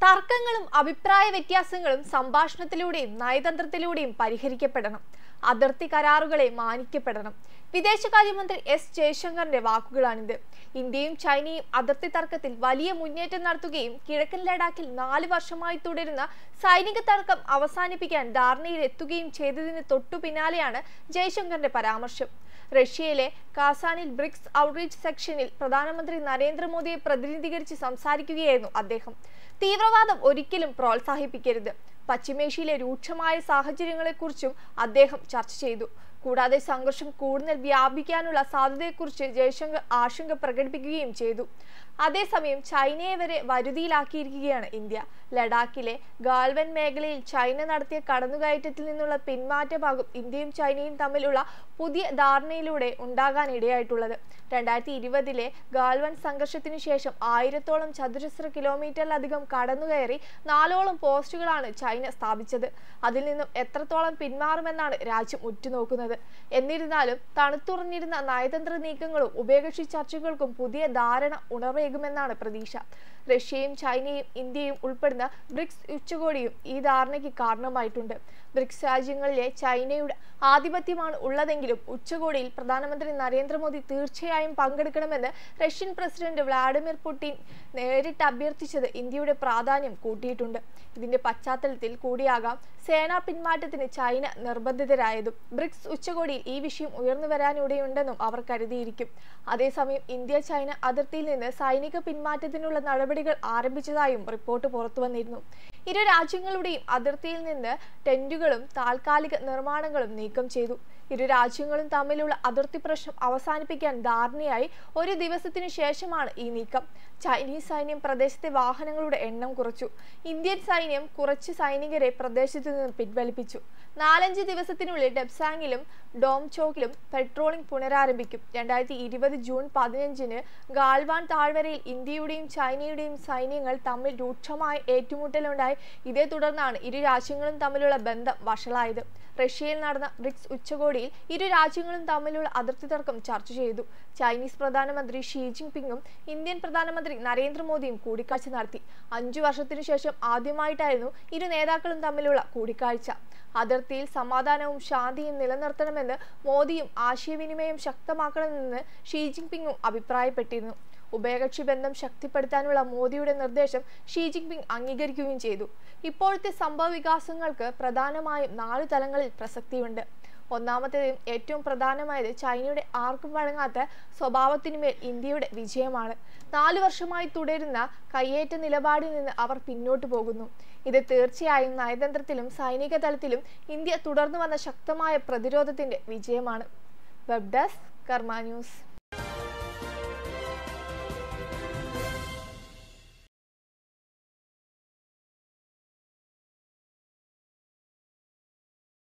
തർക്കങ്ങളും അഭിപ്രായ വ്യത്യാസങ്ങളും സംഭാഷണത്തിലൂടെയും നയതന്ത്രത്തിലൂടെയും പരിഹരിക്കപ്പെടണം അതിർത്തി കരാറുകളെ മാനിക്കപ്പെടണം വിദേശകാര്യമന്ത്രി എസ് ജയശങ്കറിന്റെ വാക്കുകളാണിത് ഇന്ത്യയും ചൈനയും അതിർത്തി തർക്കത്തിൽ വലിയ മുന്നേറ്റം നടത്തുകയും കിഴക്കൻ ലഡാക്കിൽ നാല് വർഷമായി തുടരുന്ന സൈനിക തർക്കം അവസാനിപ്പിക്കാൻ ധാരണയിലെത്തുകയും ചെയ്തതിന് തൊട്ടു പിന്നാലെയാണ് ജയശങ്കറിന്റെ പരാമർശം റഷ്യയിലെ കാസാനിൽ ബ്രിക്സ് ഔട്ട്റീച്ച് സെക്ഷനിൽ പ്രധാനമന്ത്രി നരേന്ദ്രമോദിയെ പ്രതിനിധീകരിച്ച് സംസാരിക്കുകയായിരുന്നു അദ്ദേഹം തീവ്രവാദം ഒരിക്കലും പ്രോത്സാഹിപ്പിക്കരുത് പശ്ചിമേഷ്യയിലെ രൂക്ഷമായ സാഹചര്യങ്ങളെക്കുറിച്ചും അദ്ദേഹം ചർച്ച ചെയ്തു കൂടാതെ സംഘർഷം കൂടുതൽ വ്യാപിക്കാനുള്ള സാധ്യതയെക്കുറിച്ച് ജയശങ്കർ ആശങ്ക പ്രകടിപ്പിക്കുകയും ചെയ്തു അതേസമയം ചൈനയെ വരെ വരുതിയിലാക്കിയിരിക്കുകയാണ് ഇന്ത്യ ലഡാക്കിലെ ഗാൽവൻ മേഖലയിൽ ചൈന നടത്തിയ കടന്നുകയറ്റത്തിൽ നിന്നുള്ള പിന്മാറ്റമാകും ഇന്ത്യയും ചൈനയും തമ്മിലുള്ള പുതിയ ധാരണയിലൂടെ ഉണ്ടാകാൻ ഇടയായിട്ടുള്ളത് രണ്ടായിരത്തി ഇരുപതിലെ ഗാൽവൻ സംഘർഷത്തിനു ശേഷം ആയിരത്തോളം ചതുരശ്ര കിലോമീറ്ററിലധികം കടന്നുകയറി നാലോളം പോസ്റ്റുകളാണ് ചൈന സ്ഥാപിച്ചത് അതിൽ നിന്നും എത്രത്തോളം പിന്മാറുമെന്നാണ് രാജ്യം ഉറ്റുനോക്കുന്നത് എന്നിരുന്നാലും തണുത്തുറഞ്ഞിരുന്ന നയതന്ത്ര നീക്കങ്ങളും ഉഭയകക്ഷി ചർച്ചകൾക്കും പുതിയ ധാരണ ഉണർവേകുമെന്നാണ് പ്രതീക്ഷ റഷ്യയും ചൈനയും ഇന്ത്യയും ഉൾപ്പെടുന്ന ബ്രിക്സ് ഉച്ചകോടിയും ഈ ധാരണയ്ക്ക് കാരണമായിട്ടുണ്ട് ബ്രിക്സ് രാജ്യങ്ങളിലെ ചൈനയുടെ ആധിപത്യമാണ് ഉള്ളതെങ്കിലും ഉച്ചകോടിയിൽ പ്രധാനമന്ത്രി നരേന്ദ്രമോദി തീർച്ചയായും പങ്കെടുക്കണമെന്ന് റഷ്യൻ പ്രസിഡന്റ് വ്ളാഡിമിർ പുടിൻ നേരിട്ട് അഭ്യർത്ഥിച്ചത് ഇന്ത്യയുടെ പ്രാധാന്യം കൂട്ടിയിട്ടുണ്ട് ഇതിന്റെ പശ്ചാത്തലത്തിൽ കൂടിയാകാം സേനാ പിന്മാറ്റത്തിന് ചൈന നിർബന്ധിതരായതും ബ്രിക്സ് ഉച്ചകോടിയിൽ ഈ വിഷയം ഉയർന്നു വരാനിടയുണ്ടെന്നും അവർ കരുതിയിരിക്കും അതേസമയം ഇന്ത്യ ചൈന അതിർത്തിയിൽ നിന്ന് സൈനിക പിന്മാറ്റത്തിനുള്ള നടപടികൾ ആരംഭിച്ചതായും റിപ്പോർട്ട് പുറത്തുവന്നിരുന്നു ഇരു രാജ്യങ്ങളുടെയും അതിർത്തിയിൽ നിന്ന് ടെന്റുകളും താൽക്കാലിക നിർമ്മാണങ്ങളും നീക്കം ചെയ്തു ഇരു രാജ്യങ്ങളും തമ്മിലുള്ള അതിർത്തി പ്രശ്നം അവസാനിപ്പിക്കാൻ ധാരണയായി ഒരു ദിവസത്തിനു ശേഷമാണ് ഈ നീക്കം ചൈനീസ് സൈന്യം പ്രദേശത്തെ വാഹനങ്ങളുടെ എണ്ണം കുറച്ചു ഇന്ത്യൻ സൈന്യം കുറച്ച് സൈനികരെ പ്രദേശത്തു നിന്ന് പിൻവലിപ്പിച്ചു നാലഞ്ച് ദിവസത്തിനുള്ളിൽ ഡെബ്സാങ്ങിലും ഡോംചോക്കിലും പെട്രോളിംഗ് പുനരാരംഭിക്കും രണ്ടായിരത്തി ഇരുപത് ജൂൺ പതിനഞ്ചിന് ഗാൽവാൻ താഴ്വരയിൽ ഇന്ത്യയുടെയും ചൈനയുടെയും സൈന്യങ്ങൾ തമ്മിൽ രൂക്ഷമായ ഏറ്റുമുട്ടലുണ്ടായി ഇതേ തുടർന്നാണ് ഇരു രാജ്യങ്ങളും തമ്മിലുള്ള ബന്ധം വഷളായത് റഷ്യയിൽ നടന്ന ബ്രിക്സ് ഉച്ചകോടിയിൽ ഇരു രാജ്യങ്ങളും തമ്മിലുള്ള അതിർത്തി തർക്കം ചർച്ച ചെയ്തു ചൈനീസ് പ്രധാനമന്ത്രി ഷീ ജിൻപിങ്ങും ഇന്ത്യൻ പ്രധാനമന്ത്രി നരേന്ദ്രമോദിയും കൂടിക്കാഴ്ച നടത്തി അഞ്ചു വർഷത്തിനു ശേഷം ആദ്യമായിട്ടായിരുന്നു ഇരു നേതാക്കളും തമ്മിലുള്ള കൂടിക്കാഴ്ച അതിർത്തിയിൽ സമാധാനവും ശാന്തിയും നിലനിർത്തണമെന്ന് മോദിയും ആശയവിനിമയം ശക്തമാക്കണമെന്ന് ഷീ ജിൻപിങ്ങും അഭിപ്രായപ്പെട്ടിരുന്നു ഉഭയകക്ഷി ബന്ധം ശക്തിപ്പെടുത്താനുള്ള മോദിയുടെ നിർദ്ദേശം ഷീ ജിൻപിങ് അംഗീകരിക്കുകയും ചെയ്തു ഇപ്പോഴത്തെ സംഭവ വികാസങ്ങൾക്ക് പ്രധാനമായും നാല് തലങ്ങളിൽ പ്രസക്തിയുണ്ട് ഒന്നാമത്തേതും ഏറ്റവും പ്രധാനമായത് ചൈനയുടെ ആർക്കും വഴങ്ങാത്ത സ്വഭാവത്തിനുമേൽ ഇന്ത്യയുടെ വിജയമാണ് നാലു വർഷമായി തുടരുന്ന കയ്യേറ്റ നിലപാടിൽ നിന്ന് അവർ പിന്നോട്ടു പോകുന്നു ഇത് തീർച്ചയായും നയതന്ത്രത്തിലും സൈനിക തലത്തിലും ഇന്ത്യ തുടർന്നു വന്ന ശക്തമായ പ്രതിരോധത്തിന്റെ വിജയമാണ് വെബ് ഡെസ്ക് കർമ്മ ന്യൂസ്